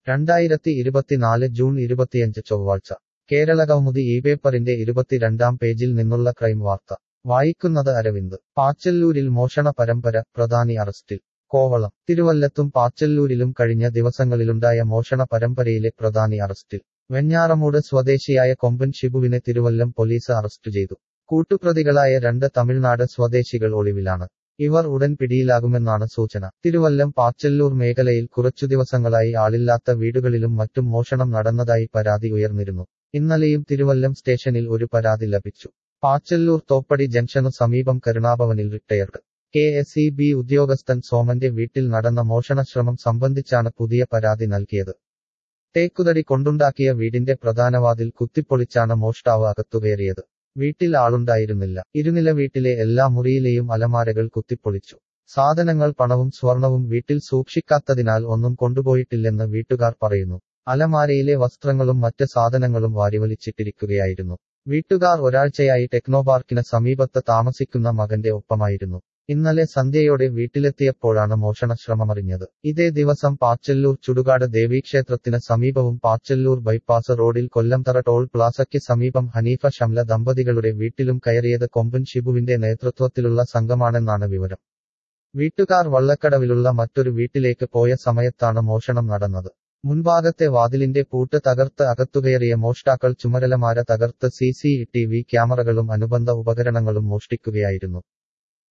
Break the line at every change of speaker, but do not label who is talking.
രണ്ടായിരത്തി ഇരുപത്തിനാല് ജൂൺ ഇരുപത്തിയഞ്ച് ചൊവ്വാഴ്ച കേരള കൗമുദി ഈ പേപ്പറിന്റെ ഇരുപത്തിരണ്ടാം പേജിൽ നിന്നുള്ള ക്രൈം വാർത്ത വായിക്കുന്നത് അരവിന്ദ് പാച്ചല്ലൂരിൽ മോഷണ പരമ്പര പ്രധാനി അറസ്റ്റിൽ കോവളം തിരുവല്ലത്തും പാച്ചല്ലൂരിലും കഴിഞ്ഞ ദിവസങ്ങളിലുണ്ടായ മോഷണ പരമ്പരയിലെ പ്രധാനി അറസ്റ്റിൽ വെഞ്ഞാറമൂട് സ്വദേശിയായ കൊമ്പൻ ഷിബുവിനെ തിരുവല്ലം പോലീസ് അറസ്റ്റ് ചെയ്തു കൂട്ടുപ്രതികളായ രണ്ട് തമിഴ്നാട് സ്വദേശികൾ ഒളിവിലാണ് ഇവർ ഉടൻ പിടിയിലാകുമെന്നാണ് സൂചന തിരുവല്ലം പാച്ചല്ലൂർ മേഖലയിൽ കുറച്ചു ദിവസങ്ങളായി ആളില്ലാത്ത വീടുകളിലും മറ്റും മോഷണം നടന്നതായി പരാതി ഉയർന്നിരുന്നു ഇന്നലെയും തിരുവല്ലം സ്റ്റേഷനിൽ ഒരു പരാതി ലഭിച്ചു പാച്ചല്ലൂർ തോപ്പടി ജംഗ്ഷനു സമീപം കരുണാഭവനിൽ retired K S E B ഉദ്യോഗസ്ഥൻ സോമന്റെ വീട്ടിൽ നടന്ന മോഷണശ്രമം സംബന്ധിച്ചാണ് പുതിയ പരാതി നൽകിയത് തേക്കുതടി കൊണ്ടുണ്ടാക്കിയ വീടിന്റെ പ്രധാനവാതിൽ കുത്തിപ്പൊളിച്ചാണ് മോഷ്ടാവ് അകത്തുകയറിയത് വീട്ടിൽ ആളുണ്ടായിരുന്നില്ല ഇരുനില വീട്ടിലെ എല്ലാ മുറിയിലെയും അലമാരകൾ കുത്തിപ്പൊളിച്ചു സാധനങ്ങൾ പണവും സ്വർണവും വീട്ടിൽ സൂക്ഷിക്കാത്തതിനാൽ ഒന്നും കൊണ്ടുപോയിട്ടില്ലെന്ന് വീട്ടുകാർ പറയുന്നു അലമാരയിലെ വസ്ത്രങ്ങളും മറ്റ് സാധനങ്ങളും വാരിവലിച്ചിട്ടിരിക്കുകയായിരുന്നു വീട്ടുകാർ ഒരാഴ്ചയായി ടെക്നോപാർക്കിന് സമീപത്ത് താമസിക്കുന്ന മകന്റെ ഒപ്പമായിരുന്നു ഇന്നലെ സന്ധ്യയോടെ വീട്ടിലെത്തിയപ്പോഴാണ് മോഷണശ്രമമറിഞ്ഞത് ഇതേ ദിവസം പാച്ചല്ലൂർ ചുടുകാട് ദേവീക്ഷേത്രത്തിന് സമീപവും പാച്ചല്ലൂർ ബൈപ്പാസ് റോഡിൽ കൊല്ലംതറ ടോൾ പ്ലാസയ്ക്ക് സമീപം ഹനീഫ ഷംല ദമ്പതികളുടെ വീട്ടിലും കയറിയത് കൊമ്പൻ ഷിബുവിന്റെ നേതൃത്വത്തിലുള്ള സംഘമാണെന്നാണ് വിവരം വീട്ടുകാർ വള്ളക്കടവിലുള്ള മറ്റൊരു വീട്ടിലേക്ക് പോയ സമയത്താണ് മോഷണം നടന്നത് മുൻഭാഗത്തെ വാതിലിന്റെ പൂട്ട് തകർത്ത് അകത്തുകയറിയ മോഷ്ടാക്കൾ ചുമരലമാര തകർത്ത് സി സി ടി വി ക്യാമറകളും അനുബന്ധ ഉപകരണങ്ങളും മോഷ്ടിക്കുകയായിരുന്നു